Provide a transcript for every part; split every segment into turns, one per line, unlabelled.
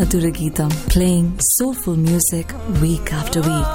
Madhura Geetam, playing soulful music week after week.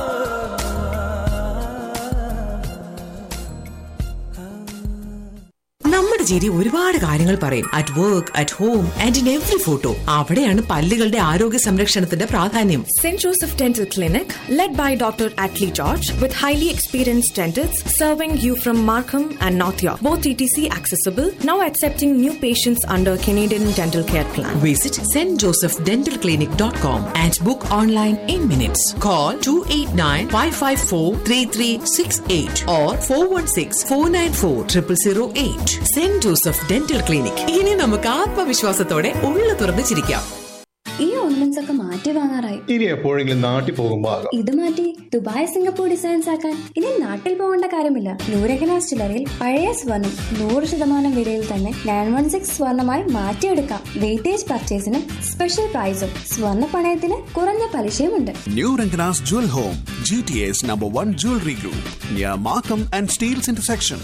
നമ്മുടെ ചിരി ഒരുപാട് കാര്യങ്ങൾ പറയും at work at home and in every photo അവിടെയാണ് പല്ലുകളുടെ ആരോഗ്യ സംരക്ഷണത്തിന്റെ പ്രാധാന്യം
St. Joseph Dental Clinic, led by Dr. Atlee George, with highly experienced dentists serving you from Markham and North York. Both TTC accessible, now accepting new patients under Canadian Dental Care Plan.
Visit saint Joseph dental clinic dot com and book online in minutes call two eight nine five five four three three six eight or four one six four nine four triple zero eight saint Joseph dental clinic ഇനി നമുക്ക് ആത്മവിശ്വാസത്തോടെ ഉള്ളു തുറന്ന് ചിരിക്കാം
ഈ ornaments ഒക്കെ മാറ്റി വാങ്ങാറായി
ഇനി എപ്പോഴെങ്കിലും നാട്ടിൽ പോകുമ്പോ ആകാം
ഇത് മാറ്റി ദുബായ് സിംഗപ്പൂർ ഡിസൈൻസ് ആക്കാൻ ഇനി നാട്ടിൽ പോകേണ്ട കാര്യമില്ല നൂരകന ചിലറിൽ പഴയ സ്വർണം നൂറ് ശതമാനം വിലയിൽ തന്നെ നയൻ വൺ സിക്സ് സ്വർണമായി മാറ്റിയെടുക്കാം വെയിറ്റേജ് പർച്ചേസിനും സ്പെഷ്യൽ പ്രൈസും സ്വർണ്ണ പണയത്തിന് കുറഞ്ഞ പലിശയുമുണ്ട്
New Rangana's Jewel Home, GTA's number one jewelry group, near Markham and Steels intersection,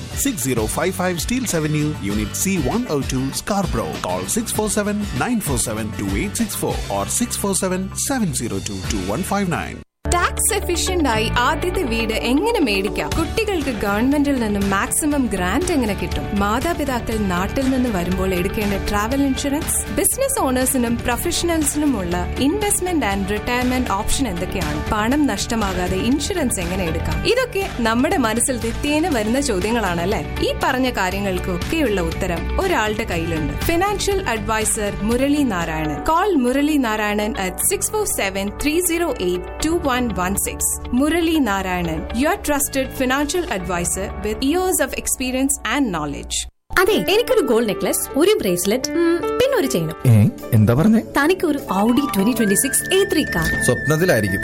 6055 Steels Avenue, Unit C102, Scarborough. Call 647 947 2864 or 647 702 2159.
Tax efficient ആയി ആദ്യത്തെ വീട് എങ്ങനെ മേടിക്കാം കുട്ടികൾക്ക് ഗവൺമെന്റിൽ നിന്നും മാക്സിമം ഗ്രാന്റ് എങ്ങനെ കിട്ടും മാതാപിതാക്കൾ നാട്ടിൽ നിന്ന് വരുമ്പോൾ എടുക്കേണ്ട ട്രാവൽ ഇൻഷുറൻസ് ബിസിനസ് ഓണേഴ്സിനും പ്രൊഫഷണൽസിനുമുള്ള ഇൻവെസ്റ്റ്മെന്റ് ആൻഡ് റിട്ടയർമെന്റ് ഓപ്ഷൻ എന്തൊക്കെയാണ് പണം നഷ്ടമാകാതെ ഇൻഷുറൻസ് എങ്ങനെ എടുക്കാം ഇതൊക്കെ നമ്മുടെ മനസ്സിൽ നിത്യേന വരുന്ന ചോദ്യങ്ങളാണല്ലേ ഈ പറഞ്ഞ കാര്യങ്ങൾക്കൊക്കെയുള്ള ഉത്തരം ഒരാളുടെ കയ്യിലുണ്ട് financial advisor Murali Narayanan call Murali Narayanan at six four seven three zero eight two one one six Murali Narayanan your trusted financial advisor with years of experience and knowledge
അതെ എനിക്കൊരു ഗോൾഡ് നെക്ലസ് ഒരു ബ്രേസ്ലെറ്റ് പിന്നെ ഒരു ചെയിനും
ഏ എന്താ പറഞ്ഞേ
തനിക്ക് ഒരു Audi twenty twenty six A three car
സ്വപ്നത്തിലായിരിക്കും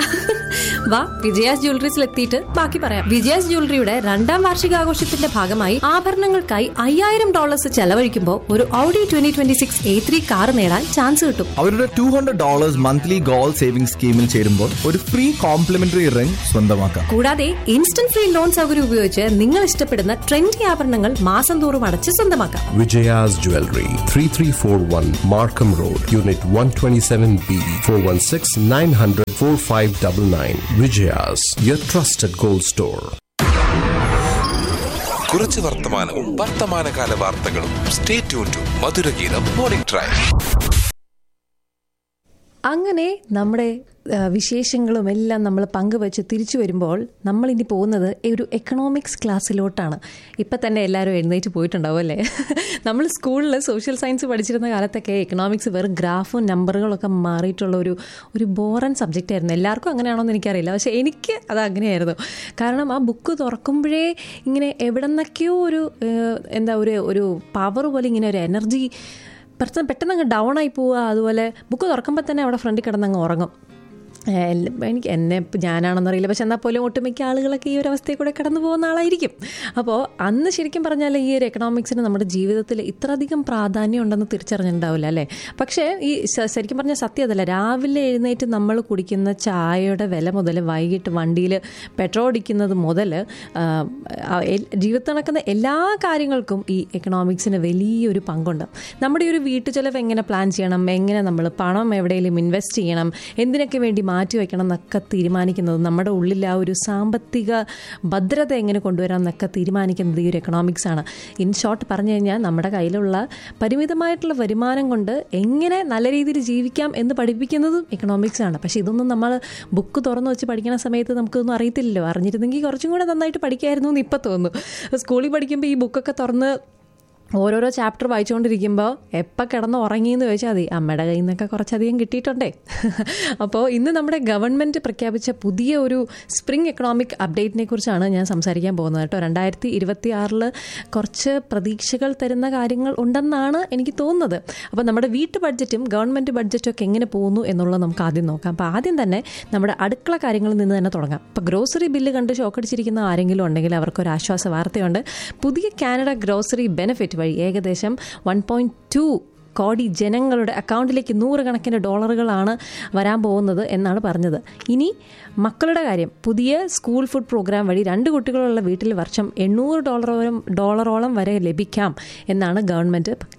വാ വിജയാസ് ജ്വല്ലറീസിൽ എത്തിയിട്ട് ബാക്കി പറയാം വിജയാസ് ജ്വല്ലറിയുടെ രണ്ടാം വാർഷികാഘോഷത്തിന്റെ ഭാഗമായി ആഭരണങ്ങൾക്കായി അയ്യായിരം ഡോളേഴ്സ് ചെലവഴിക്കുമ്പോൾ ഒരു Audi twenty twenty six A three car നേടാൻ ചാൻസ് കിട്ടും
അവരുടെ two hundred dollars monthly goal saving സ്കീമിൽ ചേരുമ്പോൾ ഒരു ഫ്രീ കോംപ്ലിമെന്ററി റിംഗ് സ്വന്തമാക്കാം
കൂടാതെ ഇൻസ്റ്റന്റ് ഫ്രീ ലോൺ സൗകര്യം ഉപയോഗിച്ച് നിങ്ങൾ ഇഷ്ടപ്പെടുന്ന ട്രെൻഡി ആഭരണങ്ങൾ മാസം തോറും അടച്ച് സ്വന്തമാക്കാം
Vijaya's Jewelry, 3341 Markham Road, Unit 127B, 416 900 4599. Vijaya's, your trusted gold store.
കുറച്ച് വർത്തമാനവും വർത്തമാനകാല വാർത്തകളും stay tune to Madhurageetham morning drive
അങ്ങനെ നമ്മുടെ ആ, വിശേഷങ്ങളും എല്ലാം നമ്മൾ പങ്കുവച്ച് തിരിച്ചു വരുമ്പോൾ നമ്മൾ ഇനി പോകുന്നത് ഒരു എക്കണോമിക്സ് ക്ലാസ്സിലോട്ടാണ് ഇപ്പം തന്നെ എല്ലാവരും എഴുന്നേറ്റ് പോയിട്ടുണ്ടാവും അല്ലേ നമ്മൾ സ്കൂളിൽ സോഷ്യൽ സയൻസ് പഠിച്ചിരുന്ന കാലത്തൊക്കെ എക്കണോമിക്സ് വെറും ഗ്രാഫും നമ്പറുകളൊക്കെ മാറിയിട്ടുള്ള ഒരു ഒരു ബോറൻ സബ്ജക്റ്റ് ആയിരുന്നു എല്ലാവർക്കും അങ്ങനെയാണോ എന്ന് എനിക്കറിയില്ല പക്ഷേ എനിക്ക് അത് അങ്ങനെയായിരുന്നു കാരണം ആ ബുക്ക് തുറക്കുമ്പോഴേ ഇങ്ങനെ എവിടെ നിന്നൊക്കെയോ ഒരു ഏഹ്, എന്താ ഒരു ഒരു പവർ പോലെ ഇങ്ങനെ ഒരു എനർജി പെട്ടെന്ന് പെട്ടെന്ന് അങ്ങ് ഡൗൺ ആയി പോവുക അതുപോലെ ബുക്ക് തുറക്കുമ്പോൾ തന്നെ അവിടെ ഫ്രണ്ടിൽ കിടന്ന് അങ്ങ് ഉറങ്ങും ഏഹ് എല്ല- എനിക്ക് എന്നെ ഇപ്പം ഞാനാണെന്നറിയില്ല പക്ഷെ എന്നാൽ പോലും ഒട്ടുമിക്ക ആളുകളൊക്കെ ഈ ഒരു അവസ്ഥയിൽ കൂടെ കടന്നു പോകുന്ന ആളായിരിക്കും അപ്പോൾ അന്ന് ശരിക്കും പറഞ്ഞാൽ ഈ ഒരു എക്കണോമിക്സിന് നമ്മുടെ ജീവിതത്തിൽ ഇത്രയധികം പ്രാധാന്യം ഉണ്ടെന്ന് തിരിച്ചറിഞ്ഞിട്ടുണ്ടാവില്ല അല്ലേ പക്ഷേ ഈ ശ- ശരിക്കും പറഞ്ഞാൽ സത്യം അതല്ല രാവിലെ എഴുന്നേറ്റ് നമ്മൾ കുടിക്കുന്ന ചായയുടെ വില മുതൽ വൈകിട്ട് വണ്ടിയിൽ പെട്രോൾ അടിക്കുന്നത് മുതൽ ജീവിതത്തിൽ നടക്കുന്ന എല്ലാ കാര്യങ്ങൾക്കും ഈ എക്കണോമിക്സിന് വലിയൊരു പങ്കുണ്ട് നമ്മുടെ ഈ ഒരു വീട്ടു ചെലവ് എങ്ങനെ പ്ലാൻ ചെയ്യണം എങ്ങനെ നമ്മൾ പണം എവിടെയെങ്കിലും ഇൻവെസ്റ്റ് ചെയ്യണം എന്തിനൊക്കെ വേണ്ടി മാറ്റി വയ്ക്കണം എന്നൊക്കെ തീരുമാനിക്കുന്നത് നമ്മുടെ ഉള്ളിൽ ആ ഒരു സാമ്പത്തിക ഭദ്രത എങ്ങനെ കൊണ്ടുവരാം എന്നൊക്കെ തീരുമാനിക്കുന്നത് ഈ ഒരു എക്കണോമിക്സ് ആണ് ഇൻ ഷോർട്ട് പറഞ്ഞു കഴിഞ്ഞാൽ നമ്മുടെ കയ്യിലുള്ള പരിമിതമായിട്ടുള്ള വരുമാനം കൊണ്ട് എങ്ങനെ നല്ല രീതിയിൽ ജീവിക്കാം എന്ന് പഠിപ്പിക്കുന്നതും എക്കണോമിക്സ് ആണ് പക്ഷേ ഇതൊന്നും നമ്മൾ ബുക്ക് തുറന്നു വെച്ച് പഠിക്കുന്ന സമയത്ത് നമുക്കൊന്നും അറിയത്തില്ലല്ലോ അറിഞ്ഞിരുന്നെങ്കിൽ കുറച്ചും കൂടെ നന്നായിട്ട് പഠിക്കായിരുന്നു എന്ന് ഇപ്പം തോന്നുന്നു സ്കൂളിൽ പഠിക്കുമ്പോൾ ഈ ബുക്കൊക്കെ തുറന്ന് ഓരോരോ ചാപ്റ്റർ വായിച്ചുകൊണ്ടിരിക്കുമ്പോൾ എപ്പോൾ കിടന്ന് ഉറങ്ങിയെന്ന് ചോദിച്ചാൽ മതി അമ്മയുടെ കയ്യിൽ നിന്നൊക്കെ കുറച്ചധികം കിട്ടിയിട്ടുണ്ടേ അപ്പോൾ ഇന്ന് നമ്മുടെ ഗവൺമെൻറ് പ്രഖ്യാപിച്ച പുതിയ ഒരു സ്പ്രിംഗ് എക്കണോമിക് അപ്ഡേറ്റിനെ കുറിച്ചാണ് ഞാൻ സംസാരിക്കാൻ പോകുന്നത് കേട്ടോ രണ്ടായിരത്തി ഇരുപത്തി ആറിൽ കുറച്ച് പ്രതീക്ഷകൾ തരുന്ന കാര്യങ്ങൾ ഉണ്ടെന്നാണ് എനിക്ക് തോന്നുന്നത് അപ്പോൾ നമ്മുടെ വീട്ടു ബഡ്ജറ്റും ഗവൺമെൻറ് ബഡ്ജറ്റും ഒക്കെ എങ്ങനെ പോകുന്നു എന്നുള്ളത് നമുക്ക് ആദ്യം നോക്കാം അപ്പോൾ ആദ്യം തന്നെ നമ്മുടെ അടുക്കള കാര്യങ്ങളിൽ നിന്ന് തന്നെ തുടങ്ങാം ഇപ്പോൾ ഗ്രോസറി ബില്ല് കണ്ട് ഷോക്കടിച്ചിരിക്കുന്ന ആരെങ്കിലും ഉണ്ടെങ്കിൽ അവർക്കൊരു ആശ്വാസ വാർത്തയുണ്ട് പുതിയ കാനഡ ഗ്രോസറി ബെനിഫിറ്റ് വഴി ഏകദേശം വൺ പോയിൻറ്റ് ടു കോടി ജനങ്ങളുടെ അക്കൗണ്ടിലേക്ക് നൂറുകണക്കിന് ഡോളറുകളാണ് വരാൻ പോകുന്നത് എന്നാണ് പറഞ്ഞത് ഇനി മക്കളുടെ കാര്യം പുതിയ സ്കൂൾ ഫുഡ് പ്രോഗ്രാം വഴി രണ്ട് കുട്ടികളുള്ള വീട്ടിൽ വർഷം എണ്ണൂറ് ഡോളറോളം ഡോളറോളം വരെ ലഭിക്കാം എന്നാണ് ഗവൺമെൻറ്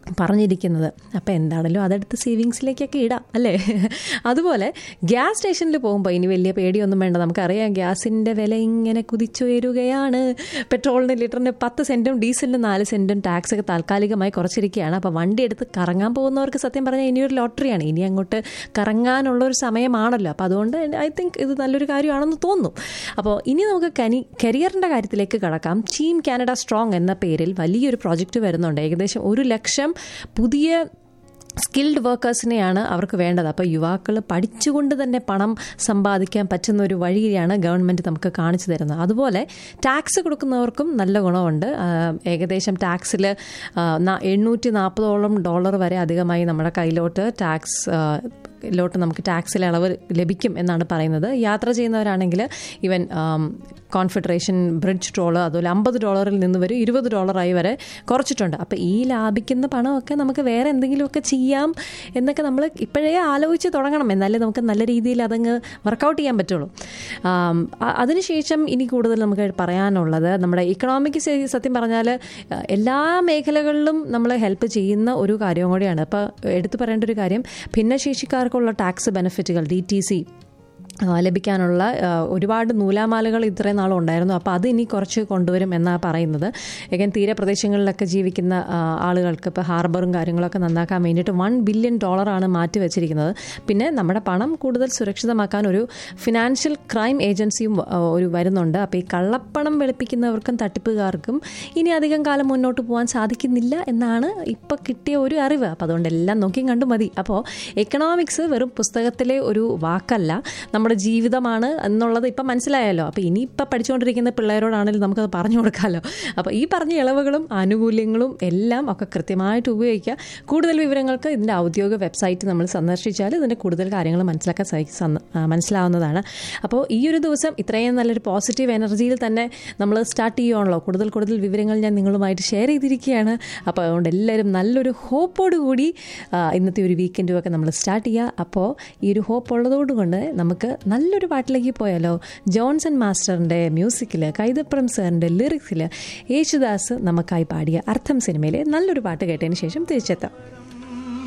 പറഞ്ഞിരിക്കുന്നത് അപ്പോൾ എന്താണല്ലോ അതെടുത്ത് സേവിങ്സിലേക്കൊക്കെ ഇടാം അല്ലേ അതുപോലെ ഗ്യാസ് സ്റ്റേഷനിൽ പോകുമ്പോൾ ഇനി വലിയ പേടിയൊന്നും വേണ്ട നമുക്കറിയാം ഗ്യാസിൻ്റെ വില ഇങ്ങനെ കുതിച്ചുയരുകയാണ് പെട്രോളിന് ലിറ്ററിന് പത്ത് സെൻറ്റും ഡീസലിന് നാല് സെൻറ്റും ടാക്സ് ഒക്കെ താൽക്കാലികമായി കുറച്ചിരിക്കുകയാണ് അപ്പോൾ വണ്ടി എടുത്ത് കറങ്ങാൻ പോകുന്നവർക്ക് സത്യം പറഞ്ഞാൽ ഇനിയൊരു ലോട്ടറിയാണ് ഇനി അങ്ങോട്ട് കറങ്ങാനുള്ളൊരു സമയമാണല്ലോ അപ്പോൾ അതുകൊണ്ട് ഐ തിങ്ക് ഇത് നല്ലൊരു കാര്യമാണെന്ന് തോന്നുന്നു അപ്പോൾ ഇനി നമുക്ക് കനി കരിയറിൻ്റെ കാര്യത്തിലേക്ക് കടക്കാം ടീം കാനഡ സ്ട്രോങ് എന്ന പേരിൽ വലിയൊരു പ്രോജക്റ്റ് വരുന്നുണ്ട് ഏകദേശം ഒരു ലക്ഷം പുതിയ സ്കിൽഡ് വർക്കേഴ്സിനെയാണ് അവർക്ക് വേണ്ടത് അപ്പോൾ യുവാക്കൾ പഠിച്ചുകൊണ്ട് തന്നെ പണം സമ്പാദിക്കാൻ പറ്റുന്ന ഒരു വഴിയാണ് ഗവൺമെൻറ് നമുക്ക് കാണിച്ചു തരുന്നത് അതുപോലെ ടാക്സ് കൊടുക്കുന്നവർക്കും നല്ല ഗുണമുണ്ട് ആ, ഏകദേശം ടാക്സിൽ എണ്ണൂറ്റി നാൽപ്പതോളം ഡോളർ വരെ അധികമായി നമ്മുടെ കയ്യിലോട്ട് ടാക്സ് ലോട്ട് നമുക്ക് ടാക്സിൽ ഇളവ് ലഭിക്കും എന്നാണ് പറയുന്നത് യാത്ര ചെയ്യുന്നവരാണെങ്കിൽ ഈവൻ കോൺഫെഡറേഷൻ ബ്രിഡ്ജ് ടോള് അതുപോലെ അമ്പത് ഡോളറിൽ നിന്ന് വരും ഇരുപത് ഡോളറായി വരെ കുറച്ചിട്ടുണ്ട് അപ്പോൾ ഈ ലാഭിക്കുന്ന പണമൊക്കെ നമുക്ക് വേറെ എന്തെങ്കിലുമൊക്കെ ചെയ്യാം എന്നൊക്കെ നമ്മൾ ഇപ്പോഴേ ആലോചിച്ച് തുടങ്ങണം എന്നാലേ നമുക്ക് നല്ല രീതിയിൽ അതങ്ങ് വർക്കൗട്ട് ചെയ്യാൻ പറ്റുള്ളൂ ആം, അ- അതിനുശേഷം ഇനി കൂടുതൽ നമുക്ക് പറയാനുള്ളത് നമ്മുടെ ഇക്കണോമിക് സത്യം പറഞ്ഞാൽ അഹ്, എല്ലാ മേഖലകളിലും നമ്മൾ ഹെൽപ്പ് ചെയ്യുന്ന ഒരു കാര്യവും കൂടിയാണ് അപ്പോൾ എടുത്തു പറയേണ്ട ഒരു കാര്യം ഭിന്നശേഷിക്കാർക്കുള്ള ടാക്സ് ബെനിഫിറ്റുകൾ ഡി ടി സി ആ, ലഭിക്കാനുള്ള ആ, ഒരുപാട് നൂലാമാലകൾ ഇത്രയും നാളും ഉണ്ടായിരുന്നു അപ്പോൾ അത് ഇനി കുറച്ച് കൊണ്ടുവരും എന്നാണ് പറയുന്നത് എഗൻ തീരപ്രദേശങ്ങളിലൊക്കെ ജീവിക്കുന്ന ആ, ആളുകൾക്ക് ഇപ്പോൾ ഹാർബറും കാര്യങ്ങളൊക്കെ നന്നാക്കാൻ വേണ്ടിയിട്ട് വൺ ബില്യൺ ഡോളറാണ് മാറ്റി വെച്ചിരിക്കുന്നത് പിന്നെ നമ്മുടെ പണം കൂടുതൽ സുരക്ഷിതമാക്കാൻ ഒരു ഫിനാൻഷ്യൽ ക്രൈം ഏജൻസിയും ആ, ഒരു വരുന്നുണ്ട് അപ്പോൾ ഈ കള്ളപ്പണം വെളുപ്പിക്കുന്നവർക്കും തട്ടിപ്പുകാർക്കും ഇനി അധികം കാലം മുന്നോട്ട് പോകാൻ സാധിക്കുന്നില്ല എന്നാണ് ഇപ്പോൾ കിട്ടിയ ഒരു അറിവ് അപ്പോൾ അതുകൊണ്ട് എല്ലാം നോക്കിയും കണ്ടു മതി അപ്പോൾ എക്കണോമിക്സ് വെറും പുസ്തകത്തിലെ ഒരു വാക്കല്ല നമ്മുടെ ജീവിതമാണ് എന്നുള്ളത് ഇപ്പം മനസ്സിലായല്ലോ അപ്പോൾ ഇനി ഇപ്പം പഠിച്ചുകൊണ്ടിരിക്കുന്ന പിള്ളേരോടാണെങ്കിലും നമുക്കത് പറഞ്ഞു കൊടുക്കാമല്ലോ അപ്പോൾ ഈ പറഞ്ഞ ഇളവുകളും ആനുകൂല്യങ്ങളും എല്ലാം ഒക്കെ കൃത്യമായിട്ട് ഉപയോഗിക്കുക കൂടുതൽ വിവരങ്ങൾക്ക് ഇതിൻ്റെ ഔദ്യോഗിക വെബ്സൈറ്റ് നമ്മൾ സന്ദർശിച്ചാൽ ഇതിൻ്റെ കൂടുതൽ കാര്യങ്ങൾ മനസ്സിലാക്കാൻ സാധി- സന്ന- ആ, മനസ്സിലാവുന്നതാണ് അപ്പോൾ ഈ ഒരു ദിവസം ഇത്രയും നല്ലൊരു പോസിറ്റീവ് എനർജിയിൽ തന്നെ നമ്മൾ സ്റ്റാർട്ട് ചെയ്യുവാണല്ലോ കൂടുതൽ കൂടുതൽ വിവരങ്ങൾ ഞാൻ നിങ്ങളുമായിട്ട് ഷെയർ ചെയ്തിരിക്കുകയാണ് അപ്പോൾ അതുകൊണ്ട് എല്ലാവരും നല്ലൊരു ഹോപ്പോടുകൂടി ആ, ഇന്നത്തെ ഒരു വീക്കെൻഡും ഒക്കെ നമ്മൾ സ്റ്റാർട്ട് ചെയ്യുക അപ്പോൾ ഈ ഒരു ഹോപ്പ് ഉള്ളതുകൊണ്ട് നമുക്ക് നല്ലൊരു പാട്ടിലേക്ക് പോയാലോ ജോൺസൺ മാസ്റ്ററിൻ്റെ മ്യൂസിക്കിൽ കൈതപ്രം സാറിൻ്റെ ലിറിക്സിൽ യേശുദാസ് നമുക്കായി പാടിയ അർത്ഥം സിനിമയിലെ നല്ലൊരു പാട്ട് കേട്ടതിന് ശേഷം തിരിച്ചെത്താം